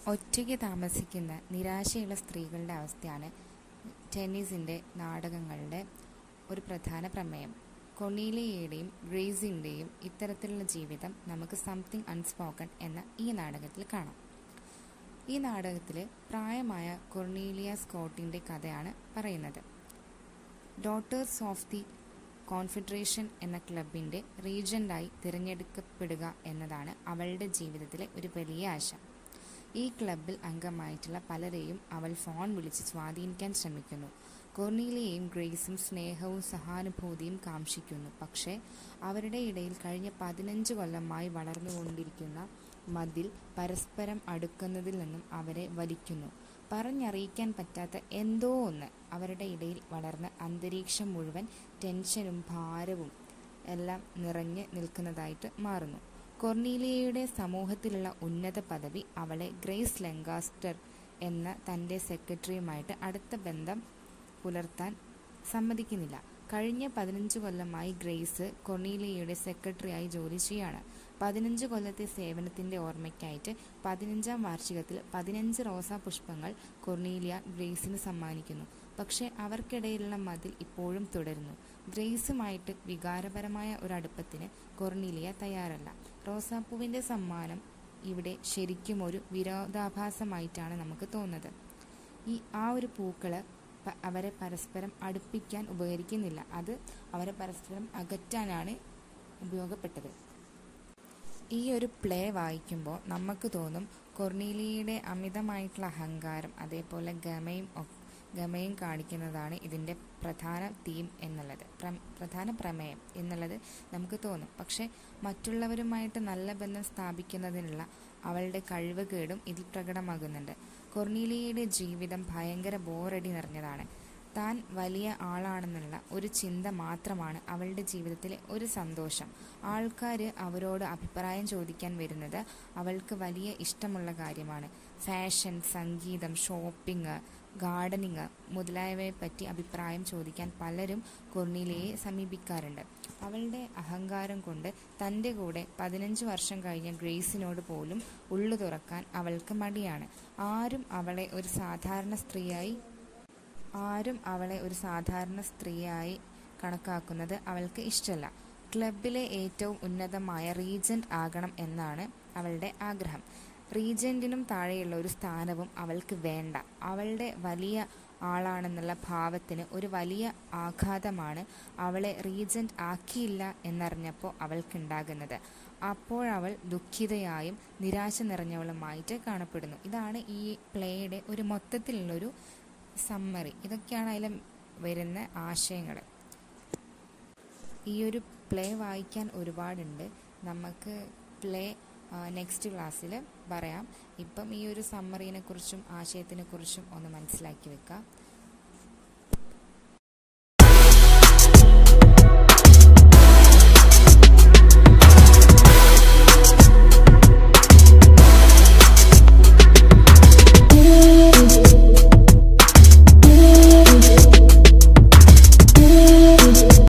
ഒറ്റയ്ക്ക് താമസിക്കുന്ന നിരാശയുള്ള സ്ത്രീകളുടെ അവസ്ഥയാണ് ടെന്നീസിൻ്റെ നാടകങ്ങളുടെ ഒരു പ്രധാന പ്രമേയം കൊണീലിയയുടെയും ഗ്രേസിൻ്റെയും ഇത്തരത്തിലുള്ള ജീവിതം നമുക്ക് സംതിങ് അൺസ്പോക്കൺ എന്ന ഈ നാടകത്തിൽ കാണാം ഈ നാടകത്തിൽ പ്രായമായ കൊർണീലിയ സ്കോട്ടിൻ്റെ കഥയാണ് പറയുന്നത് ഡോട്ടേഴ്സ് ഓഫ് ദി കോൺഫെഡറേഷൻ എന്ന ക്ലബിൻ്റെ റീജൻ്റായി തിരഞ്ഞെടുക്കപ്പെടുക എന്നതാണ് അവളുടെ ജീവിതത്തിലെ ഒരു വലിയ ആശ ഈ ക്ലബിൽ അംഗമായിട്ടുള്ള പലരെയും അവൾ ഫോൺ വിളിച്ച് സ്വാധീനിക്കാൻ ശ്രമിക്കുന്നു കൊർണീലിയയും ഗ്രേസും സ്നേഹവും സഹാനുഭൂതിയും കാംക്ഷിക്കുന്നു പക്ഷേ അവരുടെ ഇടയിൽ കഴിഞ്ഞ പതിനഞ്ച് കൊല്ലമായി വളർന്നുകൊണ്ടിരിക്കുന്ന മതിൽ പരസ്പരം അടുക്കുന്നതിൽ നിന്നും അവരെ വലിക്കുന്നു പറഞ്ഞറിയിക്കാൻ പറ്റാത്ത എന്തോ ഒന്ന് അവരുടെ ഇടയിൽ വളർന്ന് അന്തരീക്ഷം മുഴുവൻ ടെൻഷനും ഭാരവും എല്ലാം നിറഞ്ഞ് നിൽക്കുന്നതായിട്ട് മാറുന്നു കൊർണീലിയയുടെ സമൂഹത്തിലുള്ള ഉന്നത പദവി അവളെ ഗ്രേസ് ലെങ്കാസ്റ്റർ എന്ന തൻ്റെ സെക്രട്ടറിയുമായിട്ട് അടുത്ത ബന്ധം പുലർത്താൻ സമ്മതിക്കുന്നില്ല കഴിഞ്ഞ പതിനഞ്ച് കൊല്ലമായി ഗ്രേസ് കൊർണീലിയയുടെ സെക്രട്ടറിയായി ജോലി ചെയ്യാണ് പതിനഞ്ച് കൊല്ലത്തെ സേവനത്തിന്റെ ഓർമ്മയ്ക്കായിട്ട് പതിനഞ്ചാം വാർഷികത്തിൽ പതിനഞ്ച് റോസാ പുഷ്പങ്ങൾ കൊർണീലിയ ഗ്രേസിന് സമ്മാനിക്കുന്നു പക്ഷേ അവർക്കിടയിലുള്ള മതിൽ ഇപ്പോഴും തുടരുന്നു ഗ്രേസുമായിട്ട് വികാരപരമായ ഒരു അടുപ്പത്തിന് കൊർണീലിയ തയ്യാറല്ല റോസാപ്പൂവിന്റെ സമ്മാനം ഇവിടെ ശരിക്കും ഒരു വിരോധാഭാസമായിട്ടാണ് നമുക്ക് തോന്നുന്നത് ഈ ആ ഒരു പൂക്കള് പ- അവരെ പരസ്പരം അടുപ്പിക്കാൻ ഉപകരിക്കുന്നില്ല അത് അവരെ പരസ്പരം അകറ്റാനാണ് ഉപയോഗപ്പെട്ടത് ഈ ഒരു പ്ലേ വായിക്കുമ്പോൾ നമുക്ക് തോന്നും കൊർണീലിയയുടെ അമിതമായിട്ടുള്ള അഹങ്കാരം അതേപോലെ ഗമയും ഒ- ഗമയും കാണിക്കുന്നതാണ് ഇതിൻ്റെ പ്രധാന തീം എന്നുള്ളത് പ്ര- പ്രധാന പ്രമേയം എന്നുള്ളത് നമുക്ക് തോന്നും പക്ഷേ മറ്റുള്ളവരുമായിട്ട് നല്ല ബന്ധം സ്ഥാപിക്കുന്നതിനുള്ള അവളുടെ കഴിവുകേടും ഇതിൽ പ്രകടമാകുന്നുണ്ട് കൊർണീലിയയുടെ ജീവിതം ഭയങ്കര ബോറടി നിറഞ്ഞതാണ് താൻ വലിയ ആളാണെന്നുള്ള ഒരു ചിന്ത മാത്രമാണ് അവളുടെ ജീവിതത്തിലെ ഒരു സന്തോഷം ആൾക്കാർ അവരോട് അഭിപ്രായം ചോദിക്കാൻ വരുന്നത് അവൾക്ക് വലിയ ഇഷ്ടമുള്ള കാര്യമാണ് ഫാഷൻ സംഗീതം ഷോപ്പിംഗ് ഗാർഡനിങ് മുതലായവയെ പറ്റി അഭിപ്രായം ചോദിക്കാൻ പലരും കൊർണീലയെ സമീപിക്കാറുണ്ട് അവളുടെ അഹങ്കാരം കൊണ്ട് തൻ്റെ കൂടെ പതിനഞ്ച് വർഷം കഴിഞ്ഞ ഗ്രേസിനോട് പോലും ഉള്ളു തുറക്കാൻ അവൾക്ക് മടിയാണ് ആരും അവളെ ഒരു സാധാരണ സ്ത്രീയായി ആരും അവളെ ഒരു സാധാരണ സ്ത്രീയായി കണക്കാക്കുന്നത് അവൾക്ക് ഇഷ്ടമല്ല ക്ലബിലെ ഏറ്റവും ഉന്നതമായ റീജന്റ് ആകണം എന്നാണ് അവളുടെ ആഗ്രഹം റീജന്റിനും താഴെയുള്ള ഒരു സ്ഥാനവും അവൾക്ക് വേണ്ട അവളുടെ വലിയ ആളാണെന്നുള്ള ഭാവത്തിന് ഒരു വലിയ ആഘാതമാണ് അവളെ റീജന്റ് ആക്കിയില്ല എന്നറിഞ്ഞപ്പോൾ അവൾക്കുണ്ടാകുന്നത് അപ്പോഴവൾ ദുഃഖിതയായും നിരാശ നിറഞ്ഞവളുമായിട്ട് കാണപ്പെടുന്നു ഇതാണ് ഈ പ്ലേയുടെ ഒരു മൊത്തത്തിലുള്ളൊരു സമ്മറി ഇതൊക്കെയാണ് അതിൽ വരുന്ന ആശയങ്ങൾ ഈ ഒരു പ്ലേ വായിക്കാൻ ഒരുപാടുണ്ട് നമുക്ക് പ്ലേ നെക്സ്റ്റ് ക്ലാസ്സിൽ പറയാം ഇപ്പം ഈ ഒരു സമ്മറിനെ കുറിച്ചും ആശയത്തിനെ കുറിച്ചും ഒന്ന് മനസ്സിലാക്കി വെക്കാം